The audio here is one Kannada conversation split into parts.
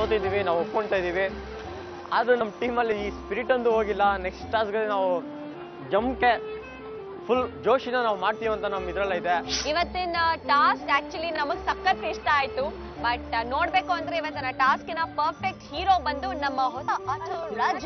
ಸೋತಿದ್ದೀವಿ ನಾವು ಒಪ್ಕೊಳ್ತಾ ಇದ್ದೀವಿ ಆದರೂ ನಮ್ಮ ಟೀಮಲ್ಲಿ ಈ ಸ್ಪಿರಿಟ್ ಒಂದು ಹೋಗಿಲ್ಲ ನೆಕ್ಸ್ಟ್ ಟಾಸ್ಗೆ ನಾವು ಜಂಪ್ಗೆ ಫುಲ್ ಜೋಶಿನ ನಾವು ಮಾಡ್ತೀವಿ ಅಂತ ನಮ್ಮ ಇದ್ರಲ್ಲೈತೆ ಇವತ್ತಿನ ಟಾಸ್ಕ್ ಆಕ್ಚುಲಿ ನಮಗ್ ಸಖತ್ ಇಷ್ಟ ಆಯ್ತು ಬಟ್ ನೋಡ್ಬೇಕು ಅಂದ್ರೆ ಇವತ್ತಿನ ಟಾಸ್ಕಿನ ಪರ್ಫೆಕ್ಟ್ ಹೀರೋ ಬಂದು ನಮ್ಮ ಹೊಸ ಆಟೋ ರಾಜ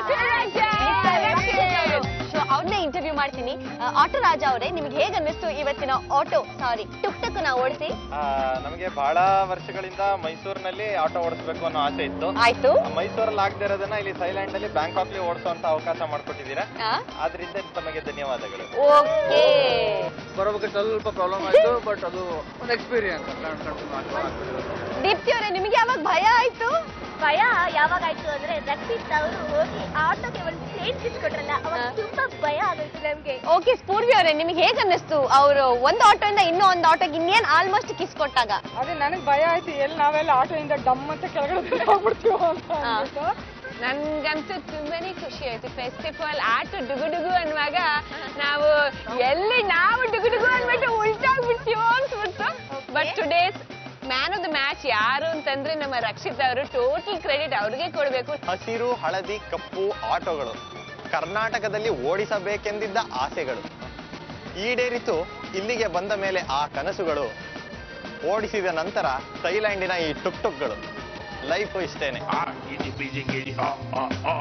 ಸೊ ಅವ್ರನ್ನೇ ಇಂಟರ್ವ್ಯೂ ಮಾಡ್ತೀನಿ ಆ, ಆಟೋ ರಾಜ ಅವರೇ ನಿಮ್ಗೆ ಹೇಗ್ ಅನ್ನಿಸ್ತು ಇವತ್ತಿನ ಆಟೋ ಸಾರಿ ಟುಕ್ ಟುಕ್ ನಾ ಓಡಿಸಿ ಆ, ನಮಗೆ ಬಹಳ ವರ್ಷಗಳಿಂದ ಮೈಸೂರಿನಲ್ಲಿ ಆಟೋ ಓಡಿಸ್ಬೇಕು ಅನ್ನೋ ಆಸೆ ಇತ್ತು ಆಯ್ತು ಮೈಸೂರಲ್ಲಿ ಆಗದೆ ಇರೋದನ್ನ ಇಲ್ಲಿ ಥೈಲ್ಯಾಂಡ್ ಅಲ್ಲಿ ಬ್ಯಾಂಕಾಕ್ಲಿ ಓಡಿಸುವಂತ ಅವಕಾಶ ಮಾಡಿಕೊಟ್ಟಿದ್ದೀರಾ ಆದ್ರಿಂದ ತಮಗೆ ಧನ್ಯವಾದಗಳು ಓಕೆ ಬರೋದಕ್ಕೆ ಸ್ವಲ್ಪ ಪ್ರಾಬ್ಲಮ್ ಆಯ್ತು ಬಟ್ ಅದು ಒಂದು ಎಕ್ಸ್ಪೀರಿಯನ್ಸ್ ದೀಪ್ತಿ ಅವರೇ ನಿಮಗೆ ಯಾವಾಗ ಭಯ ಆಯ್ತು ಭಯ ಯಾವಾಗ ಆಯ್ತು ಅಂದ್ರೆ ರಕ್ಷಿತ್ ಅವರು ಹೋಗಿ ಆಟೋಗೆ ಒಂದು ಚೇಂಜ್ ಇಸ್ಕೊಟ್ರಲ್ಲ ಅವಾಗ ಹಾ. ತುಂಬಾ ಭಯ ಆಗೋಯ್ತು ನಮ್ಗೆ ಓಕೆ ಸ್ಫೂರ್ವಿ ಅವರೇ ನಿಮ್ಗೆ ಹೇಗ್ ಅನ್ನಿಸ್ತು ಅವರು ಒಂದು ಆಟೋಯಿಂದ ಇನ್ನೂ ಒಂದು ಆಟೋಗೆ ಇನ್ನೇನ್ ಆಲ್ಮೋಸ್ಟ್ ಕಿಸ್ ಕೊಟ್ಟಾಗ ಅದೇ ನನಗೆ ಭಯ ಆಯ್ತು ಎಲ್ಲಿ ನಾವೆಲ್ಲ ಆಟೋಯಿಂದ ಡಮ್ ಅಂತ ಕೆಳಗಡೆ ಹೋಗ್ಬಿಡ್ತೀವೋ ಅಂತ ಹಾ. ಅಂದ್ಬಿಟ್ಟು. ನನ್ಗಂತೂ ತುಂಬಾನೇ ಖುಷಿ ಆಯ್ತು ಫೆಸ್ಟಿವಲ್ ಆಟ ಡುಗು ಡುಗು ಅನ್ನುವಾಗ ನಾವು ಎಲ್ಲಿ ನಾವು ಡುಗು ಡುಗು ಅಂದ್ಬಿಟ್ಟು ಉಲ್ಟಾಗ್ಬಿಡ್ತೀವೋ ಅನ್ಸ್ಬಿಡ್ತು but today's man of the match ಯಾರು ಅಂತಂದ್ರೆ ನಮ್ಮ ರಕ್ಷಿತ್ ಅವರು ಟೋಟಲ್ ಕ್ರೆಡಿಟ್ ಅವ್ರಿಗೆ ಕೊಡ್ಬೇಕು ಹಸಿರು ಹಳದಿ ಕಪ್ಪು ಆಟೋಗಳು ಕರ್ನಾಟಕದಲ್ಲಿ ಓಡಿಸಬೇಕೆಂದಿದ್ದ ಆಸೆಗಳು ಈಡೇರಿತು ಇಲ್ಲಿಗೆ ಬಂದ ಮೇಲೆ ಆ ಕನಸುಗಳು ಓಡಿಸಿದ ನಂತರ ಥೈಲ್ಯಾಂಡಿನ ಈ ಟುಕ್ ಟುಕ್ಗಳು ಲೈಫ್ ಇಷ್ಟೇನೆ Ah, giddy, giddy, giddy, oh, oh, oh.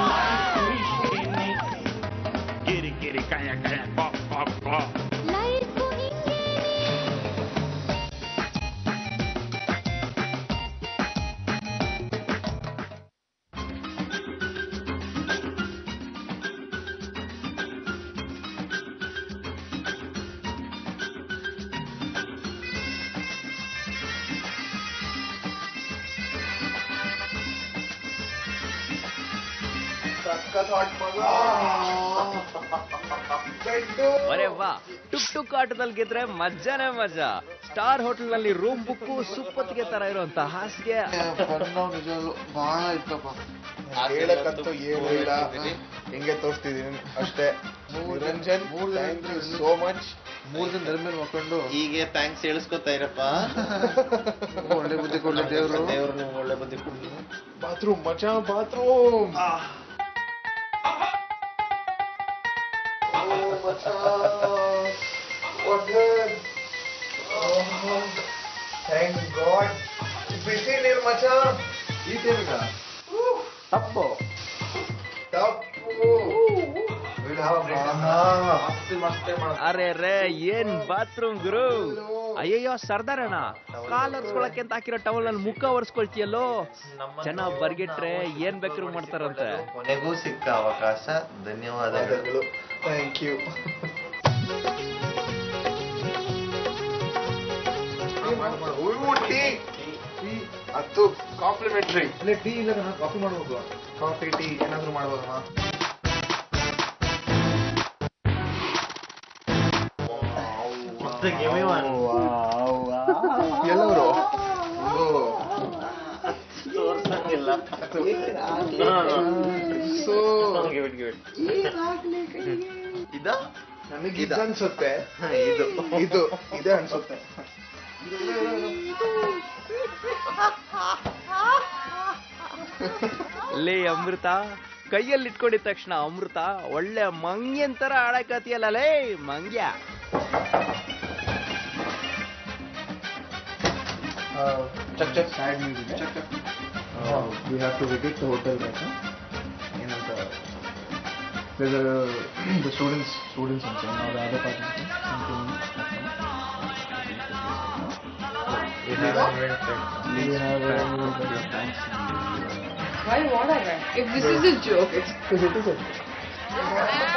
Giddy, giddy, kaya, kaya, pop, pop, pop. ಅರೆ ವಾ ಟುಕ್ ಟುಕ್ ಆಟದಲ್ಲಿ ಗೆದ್ರೆ ಮಜಾನೇ ಮಜಾ ಸ್ಟಾರ್ ಹೋಟೆಲ್ ನಲ್ಲಿ ರೂಮ್ ಬುಕ್ಕು ಸುಪ್ಪತ್ತಿಗೆ ತರ ಇರುವಂತ ಹಾಸಿಗೆ ಬಹಳ ಇತ್ತಪ್ಪ ಹೇಳಕ್ಕಂತೂ ಏನು ಇಲ್ಲ ಹಿಂಗೆ ತೋರಿಸ್ತಿದೀನಿ ಅಷ್ಟೇ Niranjan thank you so much ಮೂರ್ ದಿನ ಧರ್ಮ ಮಕ್ಕೊಂಡು ಹೀಗೆ ಥ್ಯಾಂಕ್ಸ್ ಹೇಳಿಸ್ಕೊತಾ ಇರಪ್ಪ ಒಳ್ಳೆ ಬುದ್ಧಿ ಕೊಡ್ಲಿ ದೇವ್ರು ದೇವ್ರು ನಿಮ್ಗೆ ಒಳ್ಳೆ ಬುದ್ಧಿ ಕೊಡ್ಲಿ ಬಾತ್ರೂಮ್ ಮಚಾ ಬಾತ್ರೂಮ್ ಥ್ಯಾಂಕ್ ಗಾಡ್ ಬಿಸಿ ನೀರು ಮಚಾ ಈ ಟೈಮಿಗ ತಪ್ಪು ತಪ್ಪು ಅರೆ ರೇ ಏನ್ ಬಾತ್ರೂಮ್ ಗುರು ಅಯ್ಯಯ್ಯೋ ಸರ್ದಾರಣ್ಣ ಕಾಲ್ ಒರ್ಸ್ಕೊಳಕ್ಕೆ ಅಂತ ಹಾಕಿರೋ ಟವಲ್ ನಲ್ಲಿ ಮುಖ ಒರ್ಸ್ಕೊಳ್ತೀಯಲ್ಲೋ ಚೆನ್ನಾಗ್ ಬರ್ಗೆಟ್ರೆ ಏನ್ ಬೇಕಾದ್ರೂ ಮಾಡ್ತಾರಂತೆ ಕೊನೆಗೂ ಸಿಕ್ಕ ಅವಕಾಶ ಧನ್ಯವಾದಗಳು ಥ್ಯಾಂಕ್ ಯು ಟೀ ಟೀ ಹತ್ತು ಕಾಂಪ್ಲಿಮೆಂಟ್ರಿ ಅಲ್ಲೇ ಟೀ ಇಲ್ಲ ಕಾಫಿ ಮಾಡ್ಬೇಕು ಕಾಫಿ ಟೀ ಏನಾದ್ರು ಮಾಡ್ಬೋದಮ್ಮ ಎಲ್ಲವರು ಸೊ ಇದ ನನಗೆ ಇದು ಅನ್ಸುತ್ತೆ ಇದು ಇದು ಇದೆ ಅನ್ಸುತ್ತೆ ಲೇ ಅಮೃತ ಕೈಯಲ್ಲಿ ಇಟ್ಕೊಂಡಿದ ತಕ್ಷಣ ಅಮೃತ ಒಳ್ಳೆ ಮಂಗ್ಯನ್ ತರ ಆಡಕತಿಯಲ್ಲ ಲೇ ಮಂಗ್ಯ ಚಕ್ ಚಕ್ ಸೈಡ್ ನ್ಯೂಸ್ ಇದೆ ಚಕ್ ಚಕ್ we have to visit the hotel right ಏನಂತ There's a, the students, students and so now the other participants. something We have invented. We have a little bit of thanks. Why what I If this is a joke, it's Because it is a